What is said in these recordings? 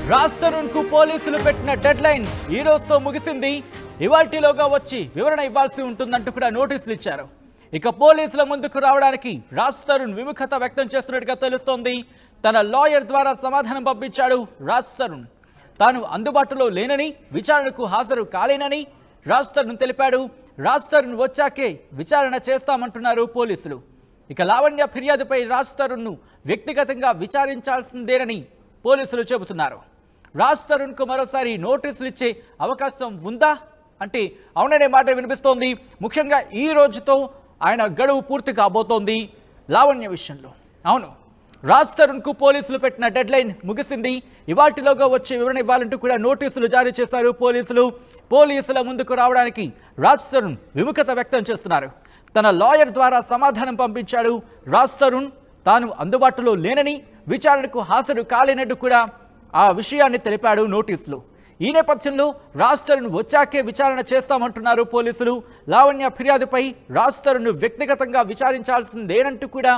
రాజ్ తరుణ్ కు పోలీసులు పెట్టిన డెడ్ లైన్ ఈ రోజుతో ముగిసింది ఇవాల్టిలోగా వచ్చి వివరణ ఇవ్వాల్సి ఉంటుందంటూ కూడా నోటీసులు ఇచ్చారు ఇక పోలీసుల ముందుకు రావడానికి రాజ్ తరుణ్ విముఖత వ్యక్తం చేస్తున్నట్టుగా తెలుస్తోంది తన లాయర్ ద్వారా సమాధానం పంపించాడు రాజ్ తరుణ్ తాను అందుబాటులో లేనని విచారణకు హాజరు కాలేనని రాజ్ తరుణ్ తెలిపాడు రాజ్ తరుణ్ వచ్చాకే విచారణ చేస్తామంటున్నారు పోలీసులు ఇక లావణ్య ఫిర్యాదుపై రాజ్ తరుణ్ను వ్యక్తిగతంగా విచారించాల్సిందేనని పోలీసులు చెబుతున్నారు రాజ్ తరుణ్కు మరోసారి నోటీసులు ఇచ్చే అవకాశం ఉందా అంటే అవుననే మాట వినిపిస్తోంది ముఖ్యంగా ఈ రోజుతో ఆయన గడువు పూర్తి కాబోతోంది లావణ్య విషయంలో అవును రాజ్ తరుణ్కు పోలీసులు పెట్టిన డెడ్ లైన్ ముగిసింది ఇవాటిలోగా వచ్చి వివరణ ఇవ్వాలంటూ కూడా నోటీసులు జారీ చేశారు పోలీసులు పోలీసుల ముందుకు రావడానికి రాజ్ తరుణ్ విముఖత వ్యక్తం చేస్తున్నారు తన లాయర్ ద్వారా సమాధానం పంపించాడు రాజ్ తరుణ్ తాను అందుబాటులో లేనని విచారణకు హాజరు కాలేనట్టు కూడా ఆ విషయాన్ని తెలిపాడు నోటీసులు ఈ నేపథ్యంలో రాజ్ తరుణ్ వచ్చాకే విచారణ చేస్తామంటున్నారు పోలీసులు లావణ్య ఫిర్యాదుపై రాజ్ తరుణ్ వ్యక్తిగతంగా విచారించాల్సిందేనంటూ కూడా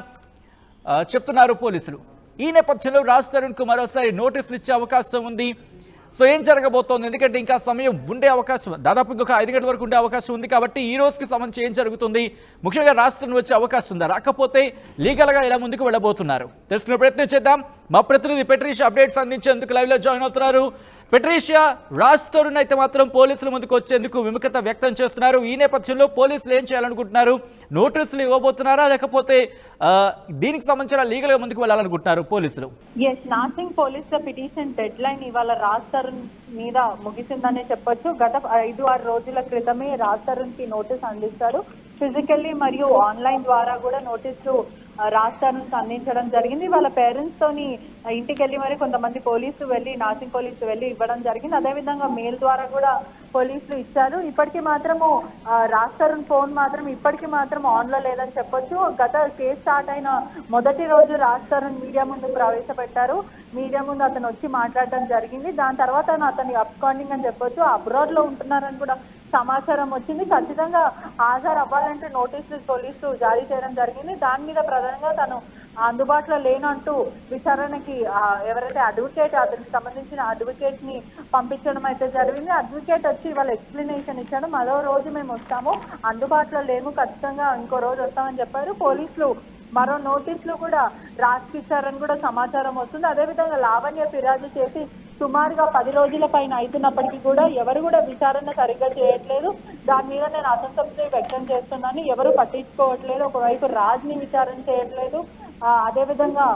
ఆ, చెప్తున్నారు పోలీసులు ఈ నేపథ్యంలో రాజ్ తరుణ్కు మరోసారి నోటీసులు ఇచ్చే అవకాశం ఉంది సో ఏం జరగబోతోంది ఎందుకంటే ఇంకా సమయం ఉండే అవకాశం దాదాపు ఇంకొక ఐదు గంటల వరకు ఉండే అవకాశం ఉంది కాబట్టి ఈ రోజుకి సంబంధించి ఏం జరుగుతుంది ముఖ్యంగా రాజ్ తరుణ్ వచ్చే అవకాశం ఉందా రాకపోతే లీగల్గా ఇలా ముందుకు వెళ్ళబోతున్నారు తెలుసుకునే ప్రయత్నం చేద్దాం మా ప్రతినిధి పెట్రీష్ అప్డేట్స్ అందించేందుకు లైవ్లో జాయిన్ అవుతున్నారు పెట్రీషియా రాజ్ తరుణ్ అయితే మాత్రం పోలీసుల ముందుకు వచ్చేందుకు విముఖత వ్యక్తం చేస్తున్నారు ఈ నేపథ్యంలో పోలీసులు ఏం చేయాలనుకుంటున్నారు నోటీసులు ఇవ్వబోతున్నారా లేకపోతే ఆ, దీనికి సంబంధించిన లీగల్గా ముందుకు వెళ్ళాలనుకుంటున్నారు పోలీసులు ఎస్ నాసింగ్ పోలీసుల పిటిషన్ డెడ్ లైన్ ఇవాళ రాజ్ తరుణ్ మీద ముగిసిందనే చెప్పొచ్చు గత ఐదు ఆరు రోజుల క్రితమే రాజ్ తరుణ్ కి నోటీస్ అందిస్తారు ఫిజికల్లీ మరియు ఆన్లైన్ ద్వారా కూడా నోటీసులు ఆ, రాజ్ తరుణ్ కి అందించడం జరిగింది వాళ్ళ పేరెంట్స్ తోని ఆ, ఇంటికి వెళ్ళి మరి కొంతమంది పోలీసులు వెళ్ళి నాసింగ్ పోలీసులు వెళ్ళి ఇవ్వడం జరిగింది అదేవిధంగా మెయిల్ ద్వారా కూడా పోలీసులు ఇచ్చారు ఇప్పటికీ మాత్రము ఆ, రాజ్ తరుణ్ ఫోన్ మాత్రం ఇప్పటికీ మాత్రం ఆన్ లో లేదని చెప్పొచ్చు గత కేసు స్టార్ట్ అయిన మొదటి రోజు రాజ్ తరుణ్ మీడియా ముందు ప్రవేశపెట్టారు మీడియా ముందు అతను వచ్చి మాట్లాడడం జరిగింది దాని తర్వాత అతని అప్కాండింగ్ అని చెప్పొచ్చు అబ్రాడ్ లో ఉంటున్నారని కూడా సమాచారం వచ్చింది ఖచ్చితంగా హాజరు అవ్వాలంటే నోటీసులు పోలీసులు జారీ చేయడం జరిగింది దాని మీద ప్రధానంగా తను అందుబాటులో లేనంటూ విచారణకి ఆ, ఎవరైతే అడ్వకేట్ అతనికి సంబంధించిన అడ్వకేట్ ని పంపించడం అయితే జరిగింది అడ్వకేట్ వచ్చి వాళ్ళ ఎక్స్ప్లెనేషన్ ఇచ్చాడు మరో రోజు మేము వస్తాము అందుబాటులో లేము ఖచ్చితంగా ఇంకో రోజు వస్తామని చెప్పారు పోలీసులు మరో నోటీసులు కూడా రాజ్కి ఇచ్చారని కూడా సమాచారం వస్తుంది అదేవిధంగా లావణ్య ఫిర్యాదు చేసి సుమారుగా పది రోజుల పైన అవుతున్నప్పటికీ కూడా ఎవరు కూడా విచారణ సరిగ్గా చేయట్లేదు దాని మీద నేను అసంతృప్తి వ్యక్తం చేస్తున్నాను ఎవరు పట్టించుకోవట్లేదు ఒకవైపు రాజ్ని విచారణ చేయట్లేదు ఆ, అదేవిధంగా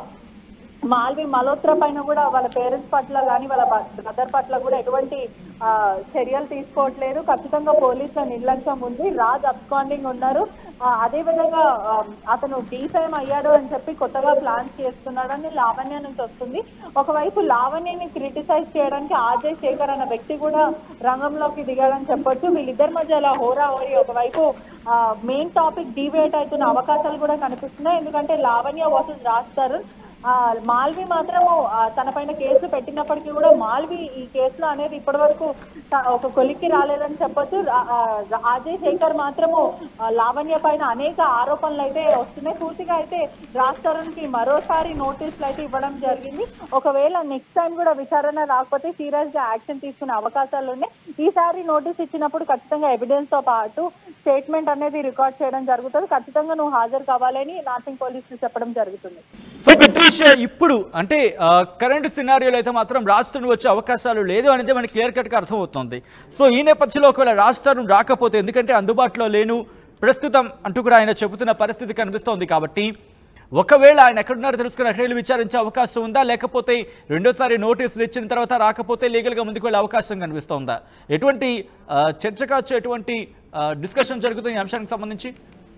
మాల్వి మల్హోత్రా పైన కూడా వాళ్ళ పేరెంట్స్ పట్ల కానీ వాళ్ళ బ్రదర్ పట్ల కూడా ఎటువంటి ఆ, చర్యలు తీసుకోవట్లేదు ఖచ్చితంగా పోలీసుల నిర్లక్ష్యం ఉంది రాజ్ అబ్స్కాండింగ్ ఉన్నారు ఆ, అదేవిధంగా ఆ, అతను డీఫైమ్ అయ్యాడు అని చెప్పి కొత్తగా ప్లాన్స్ చేస్తున్నాడని లావణ్య నుంచి వస్తుంది ఒకవైపు లావణ్యని క్రిటిసైజ్ చేయడానికి ఆజయ్ శేఖర్ అన్న వ్యక్తి కూడా రంగంలోకి దిగాడని చెప్పొచ్చు వీళ్ళిద్దరి మధ్య అలా హోరా హోరీ ఒకవైపు మెయిన్ టాపిక్ డివేట్ అవుతున్న అవకాశాలు కూడా కనిపిస్తున్నాయి ఎందుకంటే లావణ్య వర్సెస్ రాజ్ తరుణ్ ఆ, మాల్వి మాత్రము ఆ, తన పైన కేసు పెట్టినప్పటికీ కూడా మాల్వి ఈ కేసులో అనేది ఇప్పటి వరకు ఒక కొలిక్కి రాలేదని చెప్పొచ్చు రా- ఆ, అజయ్ శేఖర్ మాత్రము ఆ, లావణ్య పైన అనేక ఆరోపణలు అయితే వస్తున్నాయి పూర్తిగా అయితే రాజ్ తరుణ్ కి మరోసారి నోటీసులు అయితే ఇవ్వడం జరిగింది ఒకవేళ నెక్స్ట్ టైం కూడా విచారణ రాకపోతే సీరియస్ గా యాక్షన్ తీసుకునే అవకాశాలు ఉన్నాయి ఈసారి నోటీస్ ఇచ్చినప్పుడు ఖచ్చితంగా ఎవిడెన్స్ తో పాటు స్టేట్మెంట్ అనేది రికార్డ్ చేయడం జరుగుతుంది ఖచ్చితంగా నువ్వు హాజరు కావాలని నాసింగ్ పోలీసులు చెప్పడం జరుగుతుంది సో పెట్రీషియా ఇప్పుడు అంటే కరెంట్ సినారియోలో అయితే మాత్రం రాజ్ తరుణ్ వచ్చే అవకాశాలు లేదు అనేది మనకి క్లియర్ కట్గా అర్థమవుతుంది సో ఈ నేపథ్యంలో ఒకవేళ రాజ్ తరుణ్ రాకపోతే ఎందుకంటే అందుబాటులో లేను ప్రస్తుతం అంటూ కూడా ఆయన చెబుతున్న పరిస్థితి కనిపిస్తోంది కాబట్టి ఒకవేళ ఆయన ఎక్కడున్నారో తెలుసుకుని అక్కడ వెళ్ళి విచారించే అవకాశం ఉందా లేకపోతే రెండోసారి నోటీసులు ఇచ్చిన తర్వాత రాకపోతే లీగల్గా ముందుకు వెళ్ళే అవకాశం కనిపిస్తోందా ఎటువంటి ఆ, చర్చ కావచ్చు ఎటువంటి డిస్కషన్ జరుగుతుంది ఈ అంశానికి సంబంధించి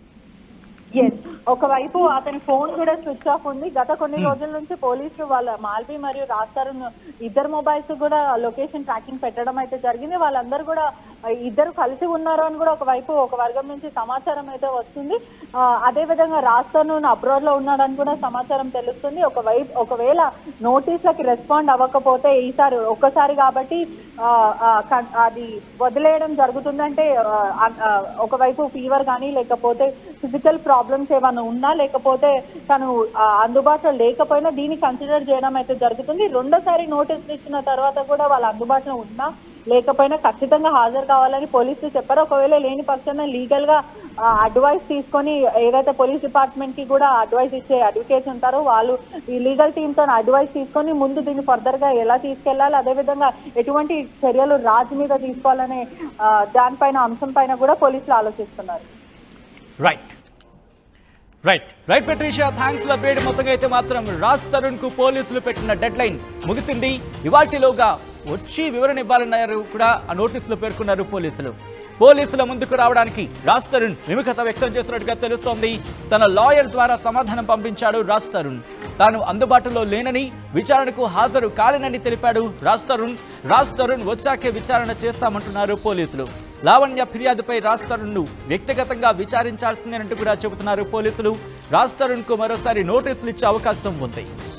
ఎస్ ఒకవైపు అతని ఫోన్ కూడా స్విచ్ ఆఫ్ ఉంది గత కొన్ని రోజుల నుంచి పోలీసులు వాళ్ళ మాల్వి మరియు రాస్తారు ఇద్దరు మొబైల్స్ కూడా లొకేషన్ ట్రాకింగ్ పెట్టడం అయితే జరిగింది వాళ్ళందరూ కూడా ఇద్దరు కలిసి ఉన్నారు అని కూడా ఒకవైపు ఒక వర్గం నుంచి సమాచారం అయితే వస్తుంది ఆ, అదే విధంగా రాస్తాను అబ్రాడ్ లో ఉన్నాడని కూడా సమాచారం తెలుస్తుంది ఒకవైపు ఒకవేళ నోటీసులకి రెస్పాండ్ అవ్వకపోతే ఈసారి ఒక్కసారి కాబట్టి ఆ, ఆ, కన్- అది వదిలేయడం జరుగుతుందంటే ఆ, ఆ, ఒకవైపు ఫీవర్ కానీ లేకపోతే ఫిజికల్ ప్రాబ్లమ్స్ ఏమైనా ఉన్నా లేకపోతే తను ఆ, అందుబాటులో లేకపోయినా దీన్ని కన్సిడర్ చేయడం అయితే జరుగుతుంది రెండోసారి నోటీసులు ఇచ్చిన తర్వాత కూడా వాళ్ళు అందుబాటులో ఉన్నా లేకపోయినా ఖచ్చితంగా హాజరు కావాలని పోలీసులు చెప్పారు ఒకవేళ లేని పక్షాన లీగల్ గా అడ్వైస్ తీసుకొని ఏదైతే పోలీస్ డిపార్ట్మెంట్ కి కూడా అడ్వైస్ ఇచ్చే అడ్వకేట్స్ ఉంటారో వాళ్ళు ఈ లీగల్ టీమ్ తో అడ్వైస్ తీసుకొని ముందు దీన్ని ఫర్దర్ గా ఎలా తీసుకెళ్లాలి అదేవిధంగా ఎటువంటి చర్యలు రాజు మీద తీసుకోవాలనే ఆ, దానిపైన అంశం పైన కూడా పోలీసులు ఆలోచిస్తున్నారు right right right Patricia thanks లబేడ్ మొత్తంగా అయితే మాత్రం రాజ్ తరుణ్ కు పోలీసులు పెట్టిన డెడ్ లైన్ ముగిసింది ఇవాటిలోగా వచ్చి వివరణ ఇవ్వాలన్నారు కూడా ఆ నోటీసులో పేర్కొన్నారు పోలీసులు పోలీసుల ముందుకు రావడానికి రాజ్ తరుణ్ విముఖత వ్యక్తం చేసినట్టుగా తెలుస్తోంది తన లాయర్ ద్వారా సమాధానం పంపించాడు రాజ్ తరుణ్ తాను అందుబాటులో లేనని విచారణకు హాజరు కాలేనని తెలిపాడు రాజ్ తరుణ్ రాజ్ తరుణ్ వచ్చాకే విచారణ చేస్తామంటున్నారు పోలీసులు లావణ్య ఫిర్యాదుపై రాజ్ తరుణ్ ను వ్యక్తిగతంగా విచారించాల్సిందేనంటూ కూడా చెబుతున్నారు పోలీసులు రాజ్ తరుణ్ కు మరోసారి నోటీసులు ఇచ్చే అవకాశం ఉంది